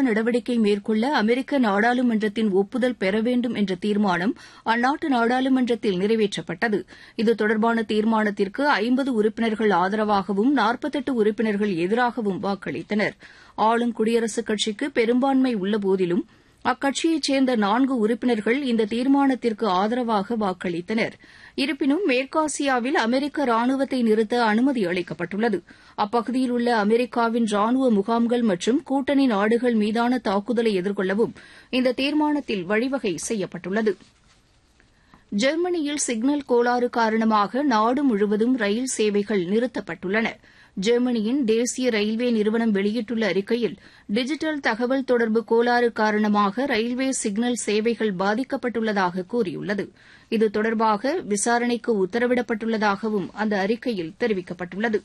நடவடிக்கை மேற்கொள்ள அமெரிக்க நாடாளுமன்றத்தின் ஒப்புதல் பெற வேண்டும் என்ற தீர்மானம் அந்நாட்டு நாடாளுமன்றத்தில் நிறைவேற்றப்பட்டது இது தொடர்பான தீர்மானத்திற்கு ஐம்பது உறுப்பினர்கள் ஆதரவாகவும் நாற்பத்தெட்டு உறுப்பினர்கள் எதிராகவும் வாக்களித்தனர் ஆளும் குடியரசுக் கட்சிக்கு பெரும்பான்மை உள்ளபோதிலும் அக்கட்சியைச் சேர்ந்த நான்கு உறுப்பினர்கள் இந்த தீர்மானத்திற்கு ஆதரவாக வாக்களித்தனர் இருப்பினும் மேற்காசியாவில் அமெரிக்க ராணுவத்தை நிறுத்த அனுமதி அளிக்கப்பட்டுள்ளது அப்பகுதியில் உள்ள அமெரிக்காவின் ராணுவ முகாம்கள் மற்றும் கூட்டணி நாடுகள் மீதான தாக்குதலை எதிர்கொள்ளவும் இந்த தீர்மானத்தில் வழிவகை செய்யப்பட்டுள்ளது ஜெர்மனியில் சிக்னல் கோளாறு காரணமாக நாடு முழுவதும் ரயில் சேவைகள் நிறுத்தப்பட்டுள்ளன ஜெர்மனியின் தேசிய ரயில்வே நிறுவனம் வெளியிட்டுள்ள அறிக்கையில் டிஜிட்டல் தகவல் தொடர்பு கோளாறு காரணமாக ரயில்வே சிக்னல் சேவைகள் பாதிக்கப்பட்டுள்ளதாக கூறியுள்ளது இது தொடர்பாக விசாரணைக்கு உத்தரவிடப்பட்டுள்ளதாகவும் அந்த அறிக்கையில் தெரிவிக்கப்பட்டுள்ளது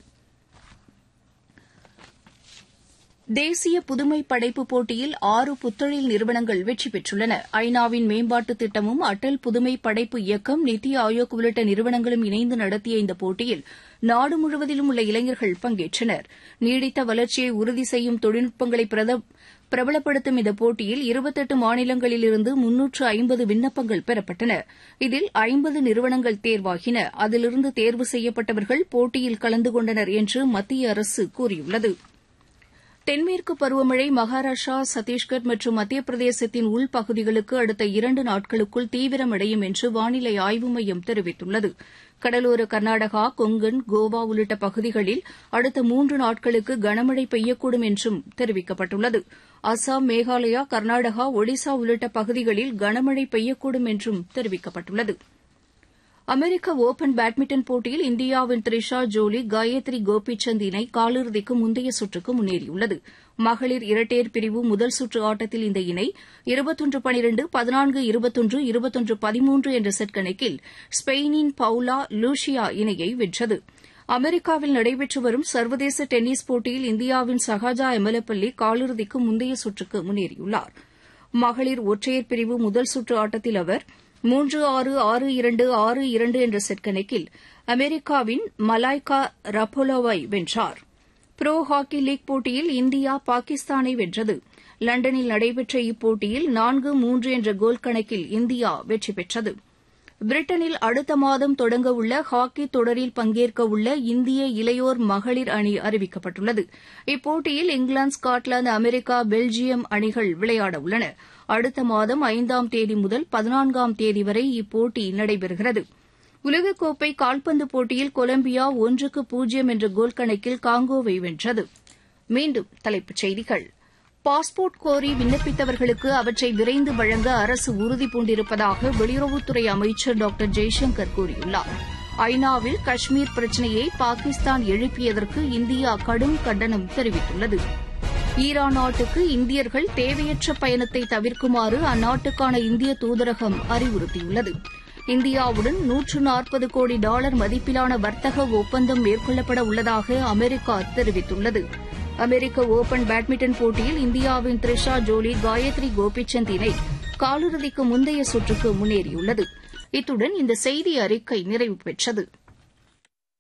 தேசிய புதுமை படைப்பு போட்டியில் ஆறு புத்தொழில் நிறுவனங்கள் வெற்றி பெற்றுள்ளன ஐநாவின் மேம்பாட்டு திட்டமும் அடல் புதுமை படைப்பு இயக்கம் நித்தி ஆயோக் உள்ளிட்ட நிறுவனங்களும் இணைந்து நடத்திய இந்த போட்டியில் நாடு முழுவதிலும் உள்ள இளைஞர்கள் பங்கேற்றனர் நீடித்த வளர்ச்சியை உறுதி செய்யும் தொழில்நுட்பங்களை பிரபலப்படுத்தும் இந்த போட்டியில் இருபத்தெட்டு மாநிலங்களிலிருந்து முன்னூற்று ஐம்பது விண்ணப்பங்கள் பெறப்பட்டன இதில் ஐம்பது நிறுவனங்கள் தேர்வாகின அதிலிருந்து தேர்வு செய்யப்பட்டவர்கள் போட்டியில் கலந்து கொண்டனர் என்று மத்திய அரசு கூறியுள்ளது தென்மேற்கு பருவமழை மகாராஷ்டிரா சத்தீஸ்கர் மற்றும் மத்திய பிரதேசத்தின் உள்பகுதிகளுக்கு அடுத்த இரண்டு நாட்களுக்குள் தீவிரமடையும் என்று வானிலை ஆய்வு மையம் தெரிவித்துள்ளது கடலோர கர்நாடகா கொங்கன் கோவா உள்ளிட்ட பகுதிகளில் அடுத்த மூன்று நாட்களுக்கு கனமழை பெய்யக்கூடும் என்றும் தெரிவிக்கப்பட்டுள்ளது அசாம் மேகாலயா கர்நாடகா ஒடிசா உள்ளிட்ட பகுதிகளில் கனமழை பெய்யக்கூடும் என்றும் தெரிவிக்கப்பட்டுள்ளது அமெரிக்க ஒபன் பேட்மிண்டன் போட்டியில் இந்தியாவின் த்ரிஷா ஜோலி காயத்ரி கோபிசந்த் இணை காலிறுதிக்கு முந்தைய சுற்றுக்கு முன்னேறியுள்ளது மகளிர் இரட்டையர் பிரிவு முதல் சுற்று ஆட்டத்தில் இந்த இணை இருபத்தொன்று பனிரெண்டு பதினான்கு இருபத்தொன்று இருபத்தொன்று பதிமூன்று என்ற செட் கணக்கில் ஸ்பெயினின் பவுலா லூஷியா இணையை வென்றது அமெரிக்காவில் நடைபெற்று வரும் சர்வதேச டென்னிஸ் போட்டியில் இந்தியாவின் சஹாஜா எமலப்பள்ளி காலிறுதிக்கு முந்தைய சுற்றுக்கு முன்னேறியுள்ளார் மகளிர் ஒற்றையர் பிரிவு முதல் சுற்று ஆட்டத்தில் அவர் மூன்று ஆறு ஆறு இரண்டு ஆறு இரண்டு என்ற செட் கணக்கில் அமெரிக்காவின் மலாய்கா ரபோலோவை வென்றார் புரோ ஹாக்கி லீக் போட்டியில் இந்தியா பாகிஸ்தானை வென்றது லண்டனில் நடைபெற்ற இப்போட்டியில் நான்கு மூன்று என்ற கோல் கணக்கில் இந்தியா வெற்றி பெற்றது பிரிட்டனில் அடுத்த மாதம் தொடங்க உள்ள ஹாக்கி தொடரில் பங்கேற்க உள்ள இந்திய இளையோர் மகளிர் அணி அறிவிக்கப்பட்டுள்ளது இப்போட்டியில் இங்கிலாந்து ஸ்காட்லாந்து அமெரிக்கா பெல்ஜியம் அணிகள் விளையாட உள்ளன அடுத்த மாதம் ஐந்தாம் தேதி முதல் பதினான்காம் தேதி வரை இப்போட்டி நடைபெறுகிறது உலகக்கோப்பை கால்பந்து போட்டியில் கொலம்பியா ஒன்றுக்கு பூஜ்ஜியம் என்ற கோல் கணக்கில் காங்கோவை வென்றது மீண்டும் தலைப்புச் செய்திகள் பாஸ்போர்ட் கோரி விண்ணப்பித்தவர்களுக்கு அவற்றை விரைந்து வழங்க அரசு உறுதி பூண்டிருப்பதாக வெளியுறவுத்துறை அமைச்சர் டாக்டர் ஜெய்சங்கர் கூறியுள்ளார் ஐநாவில் காஷ்மீர் பிரச்சினையை பாகிஸ்தான் எழுப்பியதற்கு இந்தியா கடும் கண்டனம் தெரிவித்துள்ளது ஈரான் நாட்டுக்கு இந்தியர்கள் தேவையற்ற பயணத்தை தவிர்க்குமாறு அந்நாட்டுக்கான இந்திய தூதரகம் அறிவுறுத்தியுள்ளது இந்தியாவுடன் நூற்று நாற்பது கோடி டாலர் மதிப்பிலான வர்த்தக ஒப்பந்தம் மேற்கொள்ளப்பட உள்ளதாக அமெரிக்கா தெரிவித்துள்ளது அமெரிக்க ஒபன் பேட்மிண்டன் போட்டியில் இந்தியாவின் த்ரிஷா ஜோலி காயத்ரி கோபிசந்த் இணை காலிறுதிக்கு முந்தைய சுற்றுக்கு முன்னேறியுள்ளது இத்துடன் இந்த செய்தி அறிக்கை நிறைவு பெற்றது